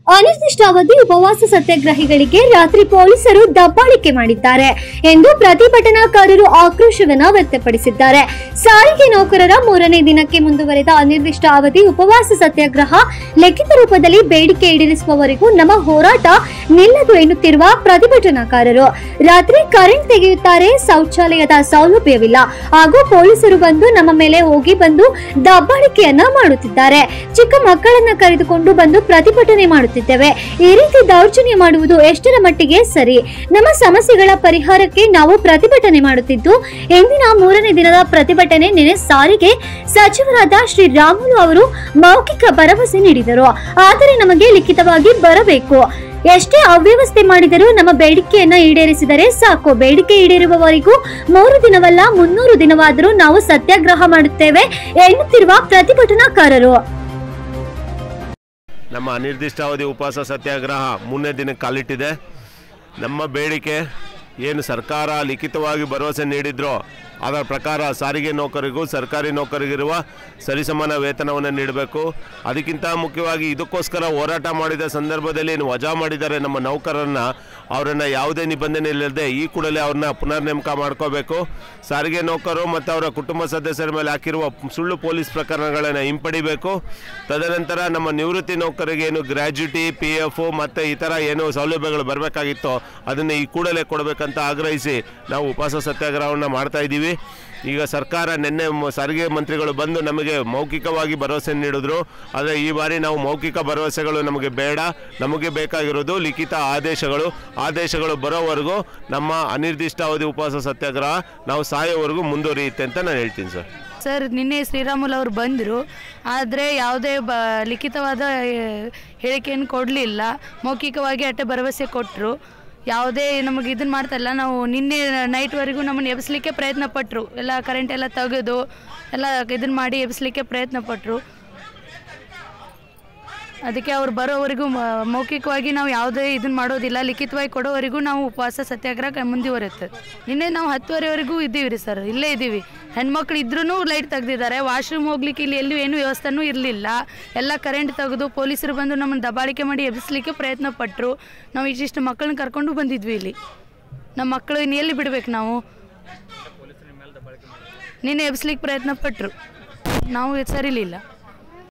ಅನಿರ್ದಿಷ್ಟಾವಧಿ ಉಪವಾಸ ಸತ್ಯಾಗ್ರಹಿಗಳಿಗೆ ರಾತ್ರಿ ಪೊಲೀಸರು ದಬ್ಬಾಳಿಕೆ ಮಾಡಿದ್ದಾರೆ ಎಂದು ಪ್ರತಿಭಟನಾಕಾರರು ಆಕ್ರೋಶವನ್ನ ವ್ಯಕ್ತಪಡಿಸಿದ್ದಾರೆ ಸಾರಿಗೆ ನೌಕರರ ಮೂರನೇ ದಿನಕ್ಕೆ ಮುಂದುವರೆದ ಅನಿರ್ದಿಷ್ಟ ಅವಧಿ ಉಪವಾಸ ಸತ್ಯಾಗ್ರಹ ಲಿಖಿತ ರೂಪದಲ್ಲಿ ಬೇಡಿಕೆ ಈಡೇರಿಸುವವರೆಗೂ ನಮ್ಮ ಹೋರಾಟ ನಿಲ್ಲದು ಎನ್ನುತ್ತಿರುವ ಪ್ರತಿಭಟನಾಕಾರರು ರಾತ್ರಿ ಕರೆಂಟ್ ತೆಗೆಯುತ್ತಾರೆ ಶೌಚಾಲಯದ ಸೌಲಭ್ಯವಿಲ್ಲ ಹಾಗೂ ಪೊಲೀಸರು ಬಂದು ನಮ್ಮ ಮೇಲೆ ಹೋಗಿ ಬಂದು ದಬ್ಬಾಳಿಕೆಯನ್ನ ಮಾಡುತ್ತಿದ್ದಾರೆ ಚಿಕ್ಕ ಮಕ್ಕಳನ್ನ ಕರೆದುಕೊಂಡು ಬಂದು ಪ್ರತಿಭಟನೆ ಮಾಡುತ್ತಿದ್ದೇವೆ ಈ ರೀತಿ ದೌರ್ಜನ್ಯ ಮಾಡುವುದು ಎಷ್ಟರ ಮಟ್ಟಿಗೆ ಸರಿ ನಮ್ಮ ಸಮಸ್ಯೆಗಳ ಪರಿಹಾರಕ್ಕೆ ನಾವು ಪ್ರತಿಭಟನೆ ಮಾಡುತ್ತಿದ್ದು ಎಂದಿನ ಮೂರನೇ ದಿನದ ಪ್ರತಿಭಟನೆ ನಿನ್ನೆ ಸಾರಿಗೆ ಸಚಿವರಾದ ಶ್ರೀ ರಾಮುಲು ಅವರು ಮೌಖಿಕ ಭರವಸೆ ನೀಡಿದರು ಆದರೆ ನಮಗೆ ಲಿಖಿತವಾಗಿ ಬರಬೇಕು ಎಷ್ಟೇ ಅವ್ಯವಸ್ಥೆ ಮಾಡಿದರೂ ನಮ್ಮ ಬೇಡಿಕೆಯನ್ನ ಈಡೇರಿಸಿದರೆ ಸಾಕು ಬೇಡಿಕೆ ಈಡೇರುವವರೆಗೂ ಮೂರು ದಿನವಲ್ಲ ಮುನ್ನೂರು ದಿನವಾದರೂ ನಾವು ಸತ್ಯಾಗ್ರಹ ಮಾಡುತ್ತೇವೆ ಎನ್ನುತ್ತಿರುವ ಪ್ರತಿಭಟನಾಕಾರರು ನಮ್ಮ ಅನಿರ್ದಿಷ್ಟಾವಧಿ ಉಪವಾಸ ಸತ್ಯಾಗ್ರಹ ಮೂರನೇ ದಿನಕ್ಕೆ ಕಾಲಿಟ್ಟಿದೆ ನಮ್ಮ ಬೇಡಿಕೆ ಏನು ಸರ್ಕಾರ ಲಿಖಿತವಾಗಿ ಭರವಸೆ ನೀಡಿದ್ರೋ ಅದರ ಪ್ರಕಾರ ಸಾರಿಗೆ ನೌಕರಿಗೂ ಸರ್ಕಾರಿ ನೌಕರಿಗಿರುವ ಸರಿಸಮಾನ ವೇತನವನ್ನು ನೀಡಬೇಕು ಅದಕ್ಕಿಂತ ಮುಖ್ಯವಾಗಿ ಇದಕ್ಕೋಸ್ಕರ ಹೋರಾಟ ಮಾಡಿದ ಸಂದರ್ಭದಲ್ಲಿ ಏನು ವಜಾ ಮಾಡಿದ್ದಾರೆ ನಮ್ಮ ನೌಕರರನ್ನ ಅವರನ್ನು ಯಾವುದೇ ನಿಬಂಧನೆ ಇಲ್ಲದೆ ಈ ಕೂಡಲೇ ಅವ್ರನ್ನ ಪುನರ್ ನೇಮಕ ಮಾಡ್ಕೋಬೇಕು ಸಾರಿಗೆ ನೌಕರರು ಮತ್ತು ಅವರ ಕುಟುಂಬ ಸದಸ್ಯರ ಮೇಲೆ ಹಾಕಿರುವ ಸುಳ್ಳು ಪೊಲೀಸ್ ಪ್ರಕರಣಗಳನ್ನು ಹಿಂಪಡಿಬೇಕು ತದನಂತರ ನಮ್ಮ ನಿವೃತ್ತಿ ನೌಕರಿಗೆ ಏನು ಗ್ರ್ಯಾಜ್ಯುಟಿ ಪಿ ಎಫ್ ಮತ್ತು ಇತರ ಏನು ಸೌಲಭ್ಯಗಳು ಬರಬೇಕಾಗಿತ್ತೋ ಅದನ್ನು ಈ ಕೂಡಲೇ ಕೊಡಬೇಕಂತ ಆಗ್ರಹಿಸಿ ನಾವು ಉಪವಾಸ ಸತ್ಯಾಗ್ರಹವನ್ನು ಮಾಡ್ತಾ ಇದ್ದೀವಿ ಈಗ ಸರ್ಕಾರ ನಿನ್ನೆ ಮ- ಸಾರಿಗೆ ಮಂತ್ರಿಗಳು ಬಂದು ನಮಗೆ ಮೌಖಿಕವಾಗಿ ಭರವಸೆ ನೀಡಿದ್ರು ಆದರೆ ಈ ಬಾರಿ ನಾವು ಮೌಖಿಕ ಭರವಸೆಗಳು ನಮಗೆ ಬೇಡ ನಮಗೆ ಬೇಕಾಗಿರೋದು ಲಿಖಿತ ಆದೇಶಗಳು ಆದೇಶಗಳು ಬರೋವರೆಗೂ ನಮ್ಮ ಅನಿರ್ದಿಷ್ಟಾವಧಿ ಉಪವಾಸ ಸತ್ಯಾಗ್ರಹ ನಾವು ಸಾಯೋವರೆಗೂ ಮುಂದುವರಿಯುತ್ತೆ ಅಂತ ನಾನು ಹೇಳ್ತೀನಿ ಸರ್ ಸರ್ ನಿನ್ನೆ ಶ್ರೀರಾಮುಲು ಅವರು ಬಂದರು ಆದರೆ ಯಾವುದೇ ಬ ಲಿಖಿತವಾದ ಏ, ಹೇಳಿಕೆಯನ್ನು ಕೊಡಲಿಲ್ಲ ಮೌಖಿಕವಾಗಿ ಅಟ್ಟೆ ಭರವಸೆ ಕೊಟ್ಟರು ಯಾವುದೇ ನಮಗೆ ಇದನ್ನು ಮಾಡ್ತಾಯಿಲ್ಲ ನಾವು ನಿನ್ನೆ ನೈಟ್ವರೆಗೂ ನಮ್ಮನ್ನು ಎಬ್ಬಿಸ್ಲಿಕ್ಕೆ ಪ್ರಯತ್ನ ಪಟ್ಟರು ಎಲ್ಲ ಕರೆಂಟ್ ಎಲ್ಲ ತೆಗೆದು ಎಲ್ಲ ಇದನ್ನು ಮಾಡಿ ಎಬ್ಬಿಸ್ಲಿಕ್ಕೆ ಪ್ರಯತ್ನ ಪಟ್ಟರು ಅದಕ್ಕೆ ಅವ್ರು ಬರೋವರೆಗೂ ಮ- ಮೌಖಿಕವಾಗಿ ನಾವು ಯಾವುದೇ ಇದನ್ನು ಮಾಡೋದಿಲ್ಲ ಲಿಖಿತವಾಗಿ ಕೊಡೋವರೆಗೂ ನಾವು ಉಪವಾಸ ಸತ್ಯಾಗ್ರಹ ಕ- ಮುಂದುವರಿಯುತ್ತೆ ನಿನ್ನೆ ನಾವು ಹತ್ತುವರೆವರೆಗೂ ಇದ್ದೀವಿ ರೀ ಸರ್ ಇಲ್ಲೇ ಇದ್ದೀವಿ ಹೆಣ್ಮಕ್ಳು ಇದ್ರೂ ಲೈಟ್ ತೆಗ್ದಿದ್ದಾರೆ ವಾಶ್ರೂಮ್ ಹೋಗ್ಲಿಕ್ಕೆ ಇಲ್ಲಿ ಎಲ್ಲೂ ಏನು ವ್ಯವಸ್ಥೆನೂ ಇರಲಿಲ್ಲ ಎಲ್ಲ ಕರೆಂಟ್ ತೆಗೆದು ಪೊಲೀಸರು ಬಂದು ನಮ್ಮನ್ನು ದಬ್ಬಾಳಿಕೆ ಮಾಡಿ ಎಬ್ಬಿಸ್ಲಿಕ್ಕೆ ಪ್ರಯತ್ನ ಪಟ್ಟರು ನಾವು ಇಷ್ಟಿಷ್ಟು ಮಕ್ಕಳನ್ನ ಕರ್ಕೊಂಡು ಬಂದಿದ್ವಿ ಇಲ್ಲಿ ನಮ್ಮ ಮಕ್ಕಳು ಇನ್ನು ಎಲ್ಲಿ ಬಿಡ್ಬೇಕು ನಾವು ನಿನ್ನೆ ಎಬ್ಬಿಸ್ಲಿಕ್ಕೆ ಪ್ರಯತ್ನ ಪಟ್ಟರು ನಾವು ಸರಿಲಿಲ್ಲ